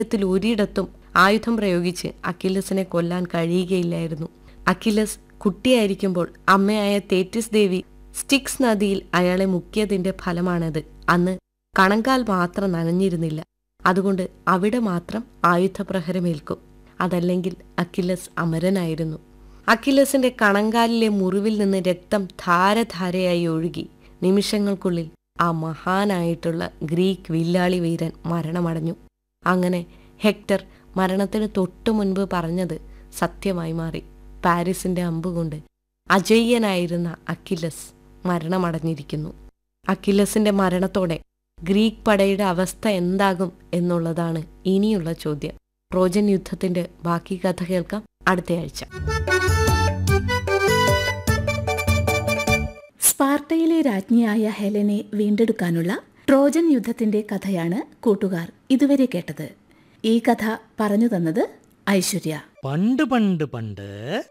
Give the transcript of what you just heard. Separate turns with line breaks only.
ത്തിൽ ഒരിടത്തും ആയുധം പ്രയോഗിച്ച് അക്കിലസിനെ കൊല്ലാൻ കഴിയുകയില്ലായിരുന്നു അക്കിലസ് കുട്ടിയായിരിക്കുമ്പോൾ അമ്മയായ തേറ്റിസ് ദേവി സ്റ്റിക്സ് നദിയിൽ അയാളെ മുക്കിയതിന്റെ ഫലമാണത് അന്ന് കണങ്കാൽ മാത്രം നനഞ്ഞിരുന്നില്ല അതുകൊണ്ട് അവിടെ മാത്രം ആയുധപ്രഹരമേൽക്കും അതല്ലെങ്കിൽ അക്കിലസ് അമരനായിരുന്നു അക്കിലസിന്റെ കണങ്കാലിലെ മുറിവിൽ നിന്ന് രക്തം ധാരധാരയായി ഒഴുകി നിമിഷങ്ങൾക്കുള്ളിൽ ആ മഹാനായിട്ടുള്ള ഗ്രീക്ക് വില്ലാളി വീരൻ മരണമടഞ്ഞു അങ്ങനെ ഹെക്ടർ മരണത്തിന് തൊട്ടു മുൻപ് പറഞ്ഞത് സത്യമായി മാറി പാരീസിന്റെ അമ്പുകൊണ്ട് അജയ്യനായിരുന്ന അക്കിലസ് മരണമടഞ്ഞിരിക്കുന്നു അക്കിലസിന്റെ മരണത്തോടെ ഗ്രീക്ക് പടയുടെ അവസ്ഥ എന്താകും എന്നുള്ളതാണ് ഇനിയുള്ള ചോദ്യം ട്രോജൻ യുദ്ധത്തിന്റെ ബാക്കി കഥ കേൾക്കാം അടുത്തയാഴ്ച
സ്പാർട്ടയിലെ രാജ്ഞിയായ ഹെലനെ വീണ്ടെടുക്കാനുള്ള ട്രോജൻ യുദ്ധത്തിന്റെ കഥയാണ് കൂട്ടുകാർ ഇതുവരെ കേട്ടത് ഈ കഥ പറഞ്ഞു തന്നത് ഐശ്വര്യ
പണ്ട് പണ്ട് പണ്ട്